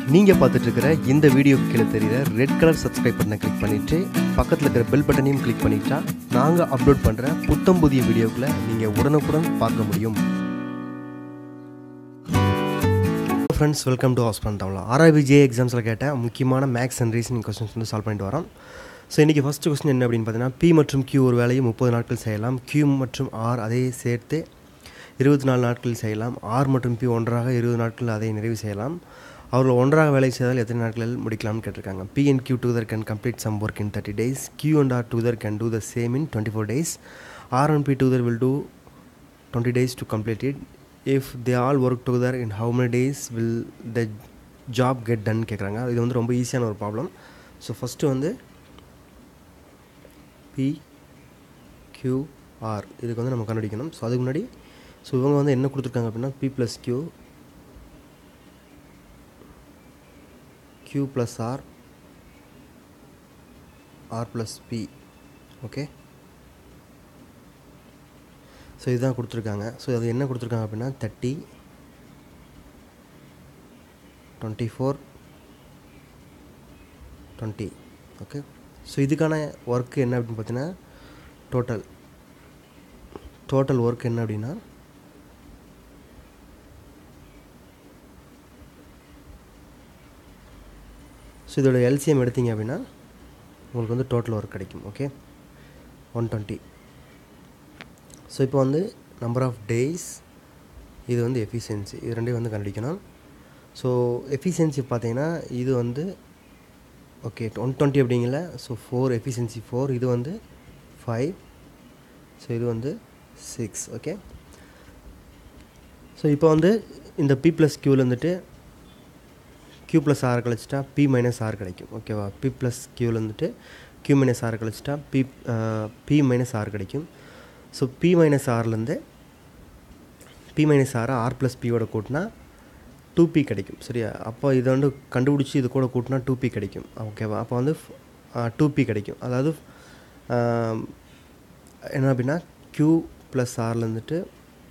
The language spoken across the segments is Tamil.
நீங்கள் பார்த்துட்டு இருக்கிற இந்த வீடியோ கீழே தெரியுற ரெட் கலர் சப்ஸ்கிரைப் பட்டனை கிளிக் பண்ணிவிட்டு பக்கத்தில் இருக்கிற பெல் பட்டனையும் கிளிக் பண்ணிட்டா நாங்கள் அப்லோட் பண்ணுற புத்தம் புதிய வீடியோக்களை நீங்கள் உடனுக்குடன் பார்க்க முடியும் friends welcome to hospital Tamil RIP J எக்ஸாம்ஸில் கேட்ட முக்கியமான மேக்ஸ் அண்ட் ரீசனிங் கொஸ்டின்ஸ் வந்து சால்வ் பண்ணிட்டு வரோம் ஸோ இன்றைக்கி ஃபஸ்ட்டு கொஸ்டின் என்ன அப்படின்னு பார்த்தீங்கன்னா பி மற்றும் கியூ ஒரு வேலையை முப்பது நாட்கள் செய்யலாம் கியூ மற்றும் ஆர் அதை சேர்த்து இருபத்தி நாலு நாட்கள் செய்யலாம் ஆர் மற்றும் பி ஒன்றாக இருபது நாட்கள் அதை நிறைவு செய்யலாம் அவர்கள் ஒன்றாக வேலை செய்தால் எத்தனை நாட்களில் முடிக்கலாம்னு கேட்டிருக்காங்க P and Q together can complete some work in thirty days Q and R together can do the same in twenty four days R and P together will do twenty days to complete it if they all work together in how many days will the job get done கேட்குறாங்க இது வந்து ரொம்ப ஈஸியான ஒரு ப்ராப்ளம் ஸோ ஃபஸ்ட்டு வந்து பி கியூஆர் இதுக்கு வந்து நம்ம கண்டுபிடிக்கணும் ஸோ அதுக்கு முன்னாடி ஸோ இவங்க வந்து என்ன கொடுத்துருக்காங்க அப்படின்னா P plus Q Q plus R R plus P okay so இதுதான் கொடுத்துருக்காங்க ஸோ அது என்ன கொடுத்துருக்காங்க அப்படின்னா thirty twenty four twenty okay so இதுக்கான ஒர்க் என்ன அப்படின்னு பார்த்தீங்கன்னா டோட்டல் டோட்டல் ஒர்க் என்ன அப்படின்னா ஸோ இதோட எல்சிஎம் எடுத்தீங்க அப்படின்னா உங்களுக்கு வந்து டோட்டல் ஒர்க் கிடைக்கும் ஓகே ஒன் டுவெண்ட்டி ஸோ இப்போ வந்து நம்பர் ஆஃப் டேஸ் இது வந்து எஃபிஷியன்சி இது ரெண்டையும் வந்து கண்டுபிடிக்கணும் ஸோ எஃபிஷியன்சி பார்த்தீங்கன்னா இது வந்து ஓகே ஒன் டுவெண்ட்டி அப்படிங்கல ஸோ ஃபோர் எஃபிஷியன்சி ஃபோர் இது வந்து ஃபைவ் ஸோ இது வந்து சிக்ஸ் ஓகே ஸோ இப்போ வந்து இந்த பி ப்ளஸ் க்யூவில் வந்துட்டு க்யூ ப்ளஸ் ஆர் கழிச்சிட்டா பி மைனஸ் ஆர் கிடைக்கும் ஓகேவா பி ப்ளஸ் க்யூவில் வந்துட்டு க்யூ மைனஸ் ஆர் கழிச்சிட்டா பி பி மைனஸ் ஆர் கிடைக்கும் ஸோ பி மைனஸ் ஆர்லேருந்து பி மைனஸ் ஆரை ஆர் ப்ளஸ் பியோட கூட்டினா டூ பி கிடைக்கும் சரியா அப்போ இதை வந்து கண்டுபிடிச்சி இது கூட கூட்டினா டூ பி கிடைக்கும் ஓகேவா அப்போ வந்து டூ பி கிடைக்கும் அதாவது என்ன அப்படின்னா க்யூ ப்ளஸ் ஆரில் வந்துட்டு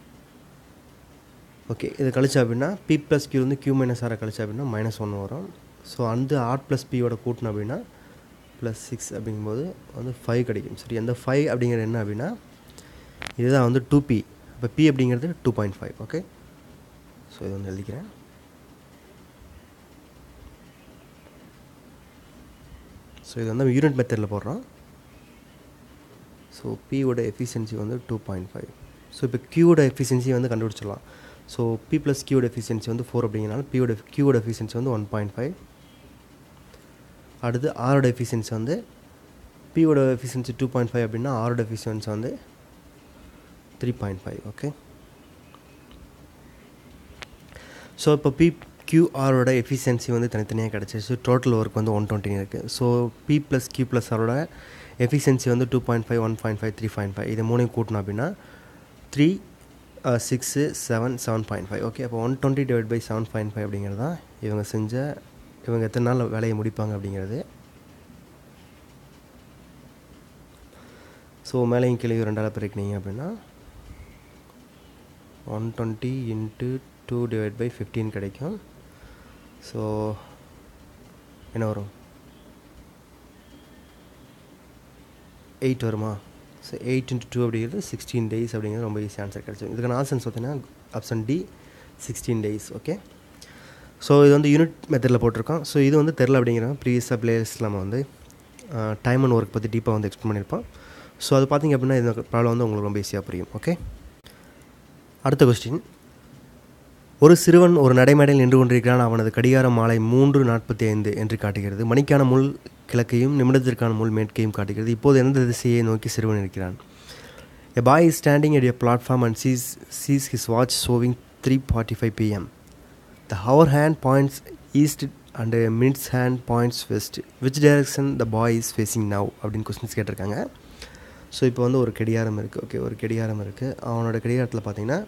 ஓகே இது கழிச்சா அப்படின்னா பி ப்ளஸ் க்யூ வந்து க்யூ மைனஸ் ஆரை கழிச்சா அப்படின்னா மைனஸ் ஒன்று வரும் ஸோ அந்த ஆர் ப்ளஸ் பியோட கூட்டினோம் அப்படின்னா ப்ளஸ் சிக்ஸ் அப்படிங்கும்போது வந்து ஃபைவ் கிடைக்கும் சரி அந்த ஃபைவ் அப்படிங்கிறது என்ன அப்படின்னா இதுதான் வந்து டூ பி இப்போ பி அப்படிங்கிறது two point five okay so இது வந்து எழுதிக்கிறேன் ஸோ இது வந்து யூனிட் மெத்தடில் போடுறோம் ஸோ பியோட எஃபிஷியன்சி வந்து டூ பாயிண்ட் ஃபைவ் ஸோ இப்போ கியூவோட எஃபிஷியன்சி வந்து கண்டுபிடிச்சிடலாம் ஸோ பி ப்ளஸ் கியூவோட எஃபிஷியன்சி வந்து ஃபோர் அப்படிங்கிறனால பியோட கியூவோட எஃபிஷியன்சி வந்து ஒன் பாயிண்ட் ஃபைவ் அடுத்து ஆரோட எஃபிஷியன்சி வந்து பியோட எஃபிஷியன்சி டூ பாயிண்ட் ஃபைவ் அப்படின்னா ஆரோட எஃபிஷியன்சி வந்து three point five okay so இப்போ பி கியூஆரோட எஃபிஷியன்சி வந்து தனித்தனியாக கிடச்சிருச்சு டோட்டல் ஒர்க் வந்து ஒன் டுவெண்ட்டி இருக்குது so P plus Q plus ஆரோட எஃபிஷியன்சி வந்து two point five one point five three point five இதை மூணையும் கூட்டணும் அப்படின்னா three six seven seven point five okay அப்போ one twenty divide by seven point five அப்படிங்கிறது தான் இவங்க செஞ்ச இவங்க எத்தனை நாள் வேலையை முடிப்பாங்க அப்படிங்கிறது ஸோ மேலேயும் கீழே ரெண்டாவது பிரிக்கினீங்க அப்படின்னா one twenty into two divide by fifteen கிடைக்கும் ஸோ என்ன வரும் எயிட் வருமா ஸோ எயிட் இன்ட்டு டூ அப்படிங்கிறது சிக்ஸ்டீன் டேஸ் அப்படிங்கிறது ரொம்ப ஈஸி ஆன்சர் கிடச்சிடும் இதுக்கான ஆன்சர்ஸ் பார்த்தீங்கன்னா option D sixteen days okay so இது வந்து யூனிட் மெத்தடில் போட்டிருக்கோம் ஸோ இது வந்து தெரில அப்படிங்கிறோம் ப்ரீவியஸாக பிளேயர்ஸில் நம்ம வந்து டைம் அண்ட் ஒர்க் பற்றி டீப்பாக வந்து எக்ஸ்பிளைன் பண்ணியிருப்போம் ஸோ அது பார்த்திங்க அப்படின்னா இந்த ப்ராப்ளம் வந்து உங்களுக்கு ரொம்ப ஈஸியாக புரியும் ஓகே அடுத்த கொஸ்டின் ஒரு சிறுவன் ஒரு நடைமேடையில் நின்று கொண்டிருக்கிறான் அவனது கடிகாரம் மாலை மூன்று நாற்பத்தி ஐந்து என்று காட்டுகிறது மணிக்கான முள் கிழக்கையும் நிமிடத்திற்கான முள் மேற்கையும் காட்டுகிறது இப்போது எந்த திசையை நோக்கி சிறுவன் இருக்கிறான் a boy is standing at a platform and sees sees his watch showing three forty five PM the hour hand points east and minutes hand points west which direction the boy is facing now அப்படின்னு கொஸ்டின்ஸ் கேட்டிருக்காங்க ஸோ இப்போ வந்து ஒரு கடிகாரம் இருக்குது ஓகே ஒரு கடிகாரம் இருக்குது அவனோட கடிகாரத்தில் பார்த்தீங்கன்னா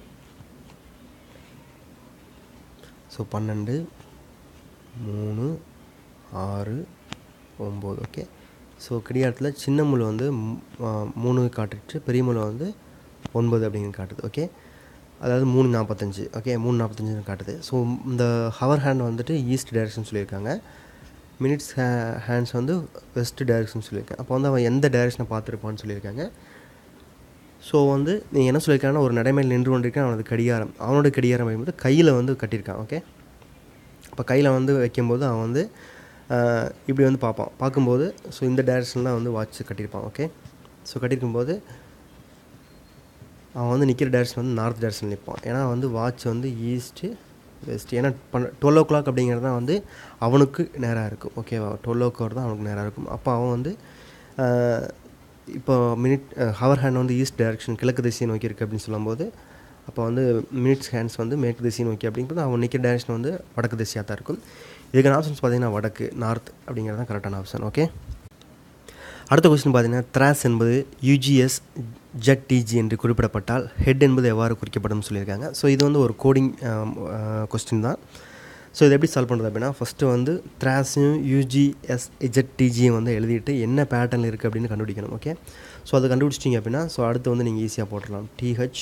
ஸோ பன்னெண்டு மூணு ஆறு ஒம்பது ஓகே ஸோ கடிகாரத்தில் சின்ன முள் வந்து மூணு காட்டுச்சு பெரிய முள் வந்து ஒன்பது அப்படின்னு காட்டுது ஓகே அதாவது மூணு நாற்பத்தஞ்சு ஓகே மூணு நாற்பத்தஞ்சுன்னு காட்டுது ஸோ இந்த ஹவர் ஹேண்ட் வந்துட்டு ஈஸ்ட் டைரக்ஷன் சொல்லியிருக்காங்க மினிட்ஸ் ஹே ஹேண்ட்ஸ் வந்து வெஸ்ட் டைரக்ஷன் சொல்லியிருக்கேன் அப்போ வந்து அவன் எந்த டைரக்ஷனை பார்த்துருப்பான்னு சொல்லியிருக்காங்க ஸோ வந்து நீங்கள் என்ன சொல்லியிருக்காங்கன்னா ஒரு நடைமையில் நின்று கொண்டிருக்கான் அவனது கடிகாரம் அவனோட கடிகாரம் வைக்கும்போது கையில் வந்து கட்டியிருக்கான் ஓகே அப்போ கையில் வந்து வைக்கும்போது அவன் வந்து ஆஹ், இப்படி வந்து பார்ப்பான் பார்க்கும்போது ஸோ இந்த டைரக்ஷனில் வந்து வாட்ச் கட்டியிருப்பான் ஓகே ஸோ கட்டியிருக்கும்போது அவன் வந்து நிற்கிற டைரக்ஷன் வந்து நார்த் டைரக்ஷன் நிற்பான் ஏன்னா வந்து வாட்ச் வந்து ஈஸ்ட்டு வெஸ்ட் ஏன்னா பண்ண டுவெல் ஓ கிளாக் அப்படிங்கிறது தான் வந்து அவனுக்கு நேராக இருக்கும் ஓகேவா டுவெல் ஓ கிளாக் தான் அவனுக்கு நேராக இருக்கும் அப்போ அவன் வந்து ஆஹ், இப்போ மினிட் ஹவர் ஹேண்ட் வந்து ஈஸ்ட் டைரக்ஷன் கிழக்கு திசையை நோக்கி இருக்குது அப்படின்னு சொல்லும்போது அப்போ வந்து மினிட்ஸ் ஹேண்ட்ஸ் வந்து மேற்கு திசையை நோக்கி அப்படிங்கிறது அவன் நிற்கிற டைரக்ஷன் வந்து வடக்கு திசையாக தான் இருக்கும் இதுக்கான ஆப்ஷன்ஸ் பார்த்தீங்கன்னா வடக்கு நார்த் அப்படிங்கிறது தான் கரெக்டான ஆப்ஷன் ஓகே அடுத்த கொஸ்டின் பார்த்தீங்கன்னா த்ராஸ் என்பது யூஜிஎஸ் ஜெட் டிஜி என்று குறிப்பிடப்பட்டால் ஹெட் என்பது எவ்வாறு குறிக்கப்படும் சொல்லியிருக்காங்க ஸோ இது வந்து ஒரு கோடிங் கொஸ்டின் தான் ஸோ இதை எப்படி சால்வ் பண்ணுறது அப்படின்னா ஃபஸ்ட்டு வந்து த்ராஸையும் யூஜிஎஸ் இஜெட் டிஜியும் வந்து எழுதிட்டு என்ன பேட்டர்னில் இருக்குது அப்படின்னு கண்டுபிடிக்கணும் ஓகே ஸோ அதை கண்டுபிடிச்சிட்டிங்க அப்படின்னா ஸோ அடுத்து வந்து நீங்கள் ஈஸியாக போட்டுடலாம் T H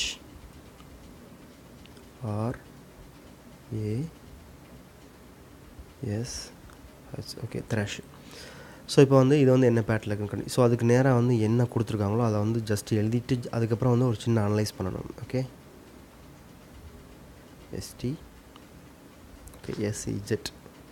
R A S H okay thrash so இப்போ வந்து இது வந்து என்ன பேட்டில் இருக்குன்னு ஸோ அதுக்கு நேராக வந்து என்ன கொடுத்துருக்காங்களோ அதை வந்து ஜஸ்ட் எழுதிட்டு அதுக்கப்புறம் வந்து ஒரு சின்ன அனலைஸ் பண்ணணும் okay ST okay SEZ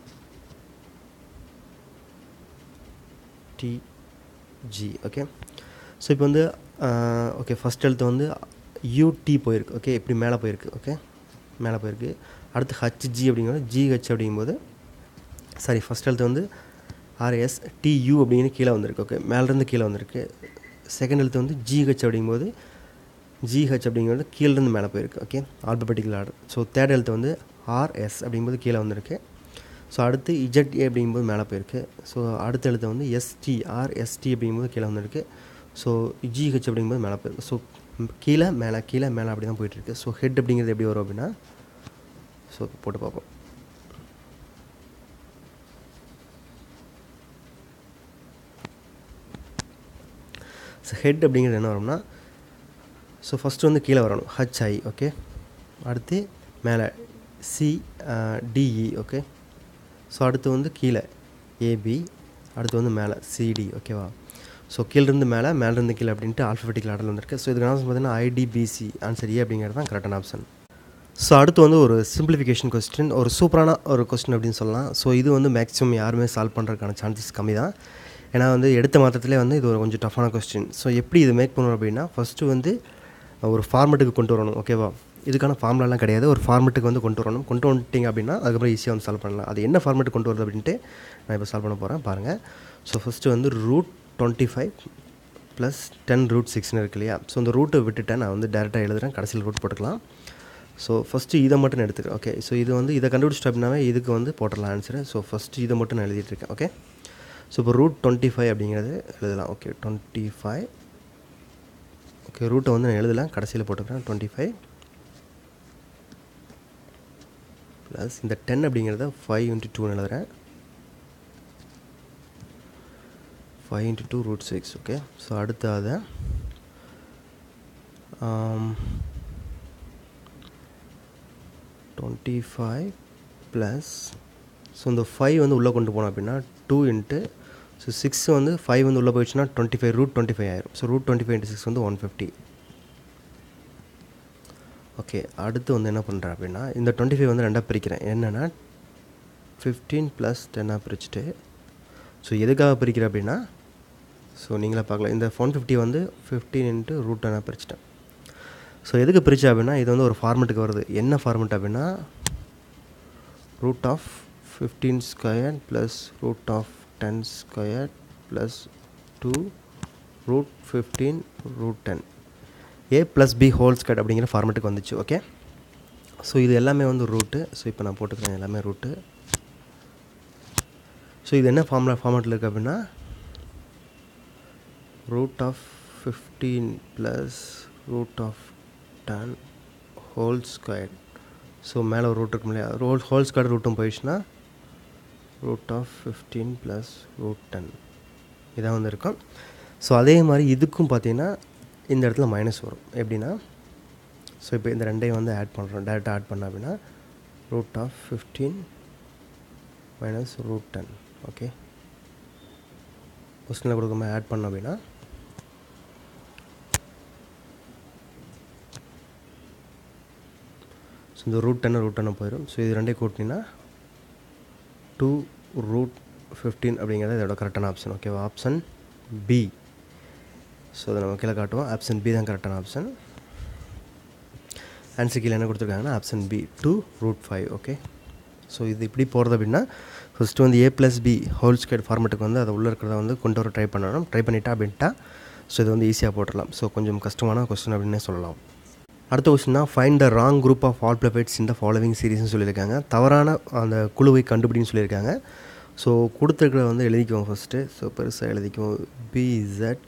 DG okay so இப்போ வந்து ஓகே ஃபஸ்ட் எழுத்து வந்து யூடி போயிருக்கு ஓகே இப்படி மேலே போயிருக்கு ஓகே மேலே போயிருக்கு அடுத்து ஹச்ஜி அப்படிங்கிறது ஜிஹெச் அப்படிங்கும்போது சாரி ஃபஸ்ட் எழுத்து வந்து ஆர்எஸ் டியூ அப்படின்னு கீழே வந்திருக்கு ஓகே மேலேருந்து கீழே வந்திருக்கு செகண்ட் எழுத்து வந்து ஜிஹெச் அப்படிங்கும்போது ஜிஹெச் அப்படிங்கிறது கீழேருந்து மேலே போயிருக்கு okay alphabetical order so third எழுத்து வந்து ஆர்எஸ் அப்படிங்கும்போது கீழே வந்திருக்கு ஸோ அடுத்து இஜெட் ஏ அப்படிங்கும்போது மேலே போயிருக்கு ஸோ அடுத்த எழுத்து வந்து எஸ்டி ஆர்எஸ்டி அப்படிங்கும்போது கீழே வந்திருக்கு ஸோ ஜிஹெச் அப்படிங்கும்போது மேலே போயிருக்கு ஸோ கீழே மேலே கீழே மேலே அப்படி தான் போயிட்டுருக்கு ஸோ ஹெட் அப்படிங்கிறது எப்படி வரும் அப்படின்னா ஸோ போட்டு பார்ப்போம் ஸோ ஹெட் அப்படிங்கிறது என்ன வரும்னா ஸோ ஃபஸ்ட்டு வந்து கீழே வரணும் ஹச்ஐ ஓகே அடுத்து மேலே சி டிஇ ஓகே ஸோ அடுத்து வந்து கீழே ஏபி அடுத்து வந்து மேலே சிடி ஓகேவா ஸோ கீழேருந்து மேலே மேலேருந்து கீழே அப்படின்ட்டு ஆல்ஃபபெட்டிக்கல் ஆர்டர் வந்திருக்கு ஸோ இதுக்கு ஆன்சர் பார்த்தீங்கன்னா ஐடிபிசி ஆன்சர் ஏ அப்படிங்கிறது தான் கரெக்டான ஆப்ஷன் ஸோ அடுத்து வந்து ஒரு சிம்பிளிஃபிகேஷன் கொஸ்டின் ஒரு சூப்பரான ஒரு கொஸ்டின் அப்படின்னு சொல்லலாம் ஸோ இது வந்து மேக்ஸிமம் யாருமே சால்வ் பண்ணுறதுக்கான சான்சஸ் கம்மி தான் ஏன்னா வந்து எடுத்த மாத்திரத்திலே வந்து இது ஒரு கொஞ்சம் டஃப்பான கொஸ்டின் ஸோ எப்படி இது மேக் பண்ணணும் அப்படின்னா ஃபஸ்ட்டு வந்து ஒரு ஃபார்மெட்டுக்கு கொண்டு வரணும் ஓகேவா இதுக்கான ஃபார்முலாலாம் கிடையாது ஒரு ஃபார்மெட்டுக்கு வந்து கொண்டு வரணும் கொண்டு வந்துட்டிங்க அப்படின்னா அதுக்கப்புறம் ஈஸியாக வந்து சால்வ் பண்ணலாம் அது என்ன ஃபார்மெட் கொண்டு வருது அப்படின்ட்டு நான் இப்போ சால்வ் பண்ண போகிறேன் பாருங்கள் ஸோ ஃபஸ்ட்டு வந்து root twenty five plus ten root சிக்ஸ்னு இருக்கு இல்லையா ஸோ இந்த ரூட்டை விட்டுட்டேன் நான் வந்து டேரெக்டாக எழுதுகிறேன் கடைசியில் ரூட் போட்டுக்கலாம் ஸோ ஃபஸ்ட்டு இதை மட்டும் நான் எடுத்துக்கிறேன் ஓகே ஸோ இது வந்து இதை கண்டுபிடிச்சிட்டு அப்படின்னாவே இதுக்கு வந்து போட்டுடலாம் ஆன்சரு ஸோ ஃபஸ்ட்டு இதை மட்டும் நான் எழுதிட்டு இருக்கேன் ஓகே ஸோ இப்போ ரூட் டுவெண்ட்டி ஃபைவ் அப்படிங்கிறது எழுதலாம் ஓகே டுவெண்ட்டி ஃபைவ் ஓகே ரூட்டை வந்து நான் எழுதலாம் கடைசியில் போட்டுக்கிறேன் டுவெண்ட்டி ஃபைவ் ப்ளஸ் இந்த டென் அப்படிங்கிறத ஃபைவ் இன்ட்டு டூன்னு எழுதுகிறேன் five into two root six okay so அடுத்து அதை டுவெண்ட்டி ஃபைவ் ப்ளஸ் ஸோ இந்த ஃபைவ் வந்து உள்ளே கொண்டு போனோம் அப்படின்னா டூ இன்ட்டு ஸோ சிக்ஸ் வந்து ஃபைவ் வந்து உள்ளே போயிடுச்சுன்னா twenty five root twenty five ஆயிரும் so root twenty five into six வந்து ஒன் ஃபிஃப்டி ஓகே அடுத்து வந்து என்ன பண்ணுறேன் அப்படின்னா இந்த டுவெண்ட்டி ஃபைவ் வந்து ரெண்டாக பிரிக்கிறேன் என்னென்னா ஃபிஃப்டீன் ப்ளஸ் டென்னாக பிரிச்சுட்டு ஸோ எதுக்காக பிரிக்கிறேன் அப்படின்னா ஸோ நீங்களே பார்க்கலாம் இந்த ஒன் ஃபிஃப்டி வந்து ஃபிஃப்டீன் இன்ட்டு ரூட் டென்னாக பிரிச்சிட்டேன் ஸோ எதுக்கு பிரித்தேன் அப்படின்னா இது வந்து ஒரு ஃபார்மெட்டுக்கு வருது என்ன ஃபார்மெட் அப்படின்னா root of fifteen square plus root of ten square plus two root fifteen root ten A plus B whole square அப்படிங்கிற ஃபார்மெட்டுக்கு வந்துச்சு ஓகே ஸோ இது எல்லாமே வந்து ரூட்டு ஸோ இப்போ நான் போட்டுக்கிறேன் எல்லாமே ரூட்டு ஸோ இது என்ன ஃபார்முலா ஃபார்மெட்டில் இருக்குது அப்படின்னா root of fifteen plus root of ten whole square so மேலே ஒரு ரூட் இருக்கும் இல்லையா ரோல் ஹோல் ஸ்கொயர் ரூட்டும் போயிடுச்சுன்னா root of fifteen plus root ten இதான் வந்து இருக்கும் ஸோ அதே மாதிரி இதுக்கும் பார்த்தீங்கன்னா இந்த இடத்துல மைனஸ் வரும் எப்படின்னா ஸோ இப்போ இந்த ரெண்டையும் வந்து ஆட் பண்ணுறோம் டேரெக்டாக ஆட் பண்ண அப்படின்னா root of fifteen minus root ten okay கொஸ்டினில் கொடுக்காம ஆட் பண்ணோம் அப்படின்னா ஸோ இந்த ரூட் டென்னு ரூட் டென்னு போயிடும் ஸோ இது ரெண்டையும் கூட்டினீங்கன்னா டூ ரூட் ஃபிஃப்டீன் அப்படிங்கிறது இதோட கரெக்டான ஆப்ஷன் ஓகேவா ஆப்ஷன் பி ஸோ அதை நம்ம கீழே காட்டுவோம் ஆப்ஷன் பி தான் கரெக்டான ஆப்ஷன் ஆன்சர் கீழே என்ன கொடுத்துருக்காங்கன்னா option B two root five okay so இது இப்படி போகிறது அப்படின்னா ஃபஸ்ட்டு வந்து A plus B whole square ஃபார்மெட்டுக்கு வந்து அதை உள்ளே இருக்கிறத வந்து கொண்டு வர ட்ரை பண்ணணும் ட்ரை பண்ணிட்டா அப்படின்ட்டா ஸோ இது வந்து ஈஸியாக போட்டுடலாம் ஸோ கொஞ்சம் கஷ்டமான கொஸ்டின் அப்படின்னே சொல்லலாம் அடுத்த கொஸ்டின்னா find the wrong group of alphabets இந்த ஃபாலோவிங் சீரீஸ்னு சொல்லியிருக்காங்க தவறான அந்த குழுவை கண்டுபிடின்னு சொல்லியிருக்காங்க ஸோ கொடுத்துருக்கிறத வந்து எழுதிக்குவோம் ஃபஸ்ட்டு ஸோ பெருசாக எழுதிக்குவோம் பிஇசட்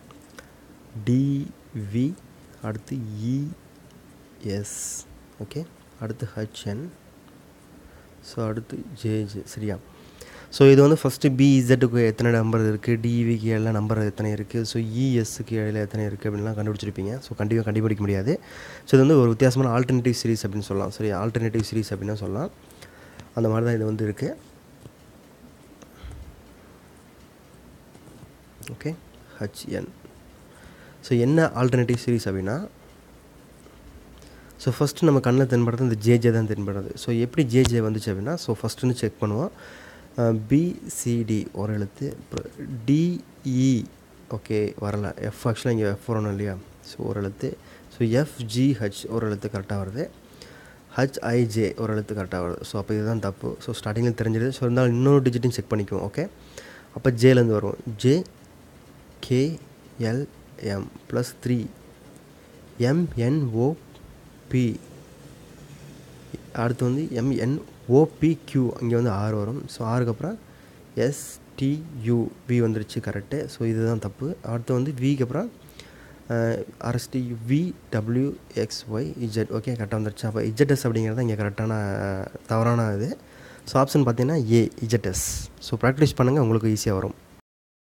டிவி அடுத்து இஎஸ் ஓகே அடுத்து ஹச்என் ஸோ அடுத்து ஜேஜே சரியா ஸோ இது வந்து ஃபஸ்ட்டு பிஇசட்டுக்கு எத்தனை நம்பர் இருக்குது டிவிக்கு எல்லாம் நம்பர் எத்தனை இருக்குது ஸோ இஎஸ்க்கு இடையில எத்தனை இருக்குது அப்படின்லாம் கண்டுபிடிச்சிருப்பீங்க ஸோ கண்டிப்பாக கண்டுபிடிக்க முடியாது ஸோ இது வந்து ஒரு வித்தியாசமான ஆல்டர்னேட்டிவ் சீரிஸ் அப்படின்னு சொல்லலாம் சரி ஆல்டர்னேட்டிவ் சீரிஸ் அப்படின்னு சொல்லலாம் அந்த மாதிரி தான் இது வந்து இருக்குது ஓகே ஹச்என் ஸோ என்ன ஆல்டர்னேட்டிவ் சீரிஸ் அப்படின்னா ஸோ ஃபஸ்ட்டு நம்ம கண்ணில் தென்படுறது இந்த ஜேஜே தான் தென்படுறது ஸோ எப்படி ஜேஜே வந்துச்சு அப்படின்னா ஸோ ஃபஸ்ட்டு வந்து செக் பண்ணுவோம் பிசிடி ஒரு எழுத்து டிஇ ஓகே வரல எஃப் ஆக்சுவலாக இங்கே எஃப் வரணும் இல்லையா ஸோ ஒரு எழுத்து ஸோ எஃப்ஜிஹெச் ஒரு எழுத்து கரெக்டாக வருது ஹச்ஐஜே ஒரு எழுத்து கரெக்டாக வருது ஸோ அப்போ இதுதான் தப்பு ஸோ ஸ்டார்டிங்கில் தெரிஞ்சிடுது ஸோ இருந்தாலும் இன்னொரு டிஜிட்டையும் செக் பண்ணிக்குவோம் ஓகே அப்போ ஜேலேருந்து வரும் J KLM plus three MNOP அடுத்து வந்து எம்என்ஓபிக்யூ இங்கே வந்து ஆறு வரும் ஸோ ஆறுக்கு அப்புறம் எஸ்டியு வி வந்துருச்சு கரெக்டு ஸோ இதுதான் தப்பு அடுத்து வந்து விக்கு அப்புறம் RST V W X Y Z okay கரெக்டாக வந்துருச்சு அப்போ இஜெட்எஸ் அப்படிங்கிறது இங்கே கரெக்டான தவறான இது ஸோ ஆப்ஷன் பார்த்தீங்கன்னா ஏ இஜெட்எஸ் ஸோ ப்ராக்டிஸ் பண்ணுங்கள் உங்களுக்கு ஈஸியாக வரும்